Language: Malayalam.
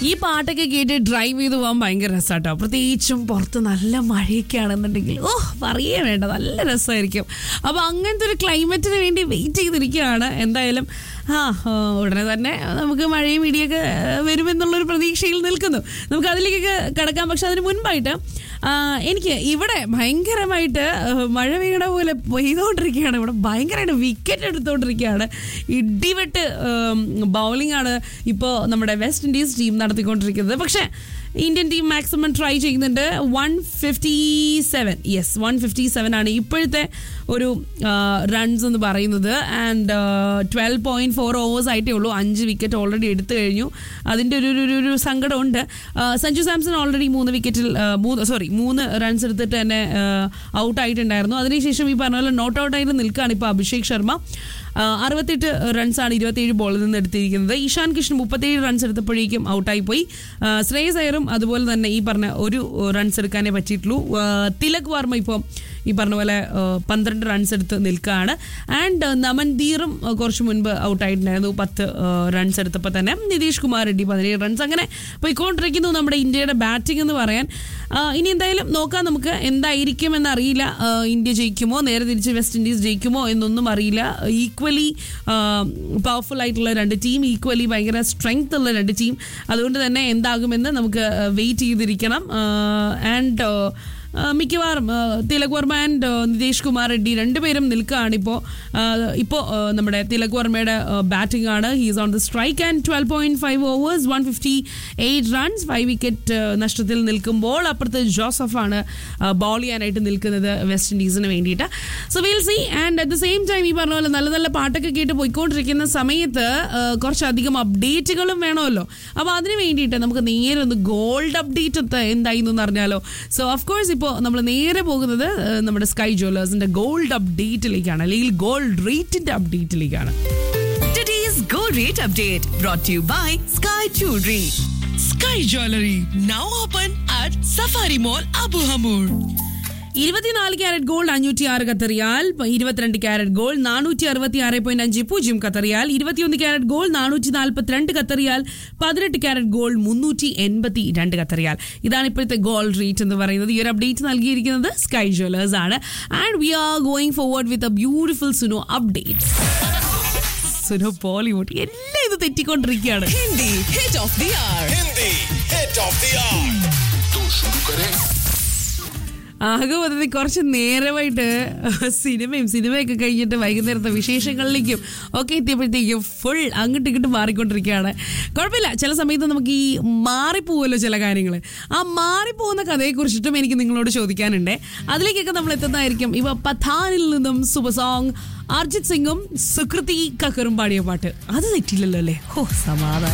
ഈ പാട്ടൊക്കെ കേട്ട് ഡ്രൈവ് ചെയ്ത് പോകാൻ ഭയങ്കര രസമാട്ടോ പ്രത്യേകിച്ചും പുറത്ത് നല്ല മഴയൊക്കെ ആണെന്നുണ്ടെങ്കിൽ ഓ പറയേ വേണ്ട നല്ല രസമായിരിക്കും അപ്പോൾ അങ്ങനത്തെ ഒരു ക്ലൈമറ്റിന് വേണ്ടി വെയിറ്റ് ചെയ്തിരിക്കുകയാണ് എന്തായാലും ആ ആ, ഉടനെ തന്നെ നമുക്ക് മഴയും ഇടിയൊക്കെ ആ, വരുമെന്നുള്ളൊരു പ്രതീക്ഷയിൽ നിൽക്കുന്നു നമുക്ക് അതിലേക്കൊക്കെ കിടക്കാം പക്ഷെ അതിന് മുൻപായിട്ട് ആ, എനിക്ക് ഇവിടെ ഭയങ്കരമായിട്ട് ആ, മഴ പെയ്യണ പോലെ പെയ്തുകൊണ്ടിരിക്കുകയാണ് ഇവിടെ ഭയങ്കരമായിട്ട് വിക്കറ്റ് എടുത്തുകൊണ്ടിരിക്കുകയാണ് ഇടിവെട്ട് ബൗളിംഗ് ആണ് ഇപ്പോൾ നമ്മുടെ വെസ്റ്റ് ഇൻഡീസ് ടീം നടത്തിക്കൊണ്ടിരിക്കുന്നത് പക്ഷേ ഇന്ത്യൻ ടീം മാക്സിമം ട്രൈ ചെയ്യുന്നുണ്ട് one fifty seven yes one fifty seven ആണ് ഇപ്പോഴത്തെ ഒരു റൺസ് എന്ന് പറയുന്നത് and twelve point four overs ആയിട്ടേ ഉള്ളൂ അഞ്ച് വിക്കറ്റ് ഓൾറെഡി എടുത്തു കഴിഞ്ഞു അതിൻ്റെ ഒരു ഒരു- ഒരു ഒരു സങ്കടമുണ്ട് ആ, സഞ്ജു സാംസൺ ഓൾറെഡി മൂന്ന് വിക്കറ്റിൽ മൂന്ന് സോറി മൂന്ന് റൺസ് എടുത്തിട്ട് തന്നെ ഔട്ട് ആയിട്ടുണ്ടായിരുന്നു അതിനുശേഷം ഈ പറഞ്ഞ പോലെ നോട്ട് ഔട്ട് ആയിട്ട് നിൽക്കുകയാണ് ഇപ്പോൾ അഭിഷേക് ശർമ്മ ആ, അറുപത്തെട്ട് റൺസാണ് ഇരുപത്തിയേഴ് ബോളിൽ നിന്ന് എടുത്തിരിക്കുന്നത് ഇഷാൻ കിഷൻ മുപ്പത്തേഴ് റൺസ് എടുത്തപ്പോഴേക്കും ഔട്ടായി പോയി ആ, ശ്രേയസ് അയ്യറും അതുപോലെ തന്നെ ഈ പറഞ്ഞ ഒരു റൺസ് എടുക്കാനേ പറ്റിയിട്ടുള്ളൂ ആ, തിലക് വർമ്മ ഇപ്പോൾ ഈ പറഞ്ഞ പോലെ ആ, പന്ത്രണ്ട് റൺസ് എടുത്ത് നിൽക്കുകയാണ് ആൻഡ് നമൻദീറും ആ, കുറച്ച് മുൻപ് ഔട്ടായിട്ടുണ്ടായിരുന്നു പത്ത് റൺസ് എടുത്തപ്പോൾ തന്നെ നിതീഷ് കുമാർ റെഡ്ഡി പതിനേഴ് റൺസ് അങ്ങനെ പോയിക്കൊണ്ടിരിക്കുന്നു നമ്മുടെ ഇന്ത്യയുടെ ബാറ്റിംഗ് എന്ന് പറയാൻ ആ, ഇനി എന്തായാലും നോക്കാം നമുക്ക് എന്തായിരിക്കും എന്നറിയില്ല ആ, ഇന്ത്യ ജയിക്കുമോ നേരെ തിരിച്ച് വെസ്റ്റ് ഇൻഡീസ് ജയിക്കുമോ എന്നൊന്നും അറിയില്ല ഈക്വലി പവർഫുൾ ആയിട്ടുള്ള രണ്ട് ടീം ഈക്വലി ഭയങ്കര സ്ട്രെങ്ത് ഉള്ള രണ്ട് ടീം അതുകൊണ്ട് തന്നെ എന്താകുമെന്ന് നമുക്ക് വെയിറ്റ് ചെയ്തിരിക്കണം ആൻഡ് മിക്കവാറും ആ, തിലക് വർമ്മ ആൻഡ് നിതീഷ് കുമാർ റെഡ്ഡി രണ്ടുപേരും നിൽക്കുകയാണ് ഇപ്പോൾ ഇപ്പോൾ നമ്മുടെ തിലക് വർമ്മയുടെ ബാറ്റിംഗ് ആണ് he's on the strike and twelve point five overs one fifty eight runs five wicket നഷ്ടത്തിൽ നിൽക്കുമ്പോൾ അപ്പുറത്ത് ജോസഫാണ് ബോൾ ചെയ്യാനായിട്ട് നിൽക്കുന്നത് വെസ്റ്റ് ഇൻഡീസിന് വേണ്ടിയിട്ട് so will see and at the same time ഈ പറഞ്ഞ പോലെ നല്ല നല്ല പാട്ടൊക്കെ കേട്ട് പോയിക്കൊണ്ടിരിക്കുന്ന സമയത്ത് ആ, കുറച്ചധികം അപ്ഡേറ്റുകളും വേണമല്ലോ അപ്പോൾ അതിന് വേണ്ടിയിട്ട് നമുക്ക് നേരെ ഒന്ന് ഗോൾഡ് അപ്ഡേറ്റ് എന്തായി എന്ന് അറിഞ്ഞാലോ സോ ഓഫ് കോഴ്സ് ഇപ്പോൾ നമ്മൾ നേരെ പോകുന്നത് ആ, നമ്മുടെ സ്കൈ ജ്വല്ലേഴ്സിന്റെ ഗോൾഡ് അപ്ഡേറ്റിലേക്കാണ് അല്ലെങ്കിൽ ഗോൾഡ് റേറ്റിന്റെ അപ്ഡേറ്റിലേക്കാണ് Today's gold rate update brought to you by Sky Jewelry. Sky Jewelry now open at Safari Mall Abu Hamur. ഇരുപത്തിനാല് ക്യാരറ്റ് ഗോൾഡ് അഞ്ഞൂറ്റി ആറ് കത്തറിയാൽ ഇരുപത്തിരണ്ട് ക്യാരറ്റ് ഗോൾഡ് നാനൂറ്റി അറുപത്തി ആറ് പോയിന്റ് അഞ്ച് പൂജ്യം കത്തറിയാൽ ഇരുപത്തിയൊന്ന് ക്യാരറ്റ് ഗോൾഡ് നാനൂറ്റി നാൽപ്പത്തിരണ്ട് കത്തറിയാൽ പതിനെട്ട് ക്യാരറ്റ് ഗോൾഡ് മുന്നൂറ്റി എൺപത്തി രണ്ട് കത്തറിയാൽ ഇതാണ് ഇപ്പോഴത്തെ ഗോൾഡ് റേറ്റ് എന്ന് പറയുന്നത് ഈ ഒരു അപ്ഡേറ്റ് നൽകിയിരിക്കുന്നത് സ്കൈ ജ്വല്ലേഴ്സ് ആണ് and we are going forward with a beautiful Suno update Suno Bollywood എല്ലാം ഇത് തെറ്റിക്കൊണ്ടിരിക്കുകയാണ് Hindi hit of the hour. Hindi hit of the hour तो शुरू करें ആകെ മൊത്തത്തിൽ കുറച്ച് നേരമായിട്ട് സിനിമയും സിനിമയൊക്കെ കഴിഞ്ഞിട്ട് വൈകുന്നേരത്തെ വിശേഷങ്ങളിലേക്കും ഒക്കെ എത്തിയപ്പോഴത്തേക്കും ഫുൾ അങ്ങോട്ടും ഇങ്ങോട്ടും മാറിക്കൊണ്ടിരിക്കുകയാണ് കുഴപ്പമില്ല ചില സമയത്ത് നമുക്ക് ഈ മാറിപ്പോവുമല്ലോ ചില കാര്യങ്ങൾ ആ മാറിപ്പോകുന്ന കഥയെക്കുറിച്ചിട്ടും എനിക്ക് നിങ്ങളോട് ചോദിക്കാനുണ്ട് അതിലേക്കൊക്കെ നമ്മൾ എത്തുന്നതായിരിക്കും ഇവ പഥാനിൽ നിന്നും സൂപ്പർ സോങ് അർജിത് സിംഗും സുകൃതി കക്കറും പാടിയ പാട്ട് അത് തെറ്റില്ലല്ലോ അല്ലേ ഹോ സമാധാനം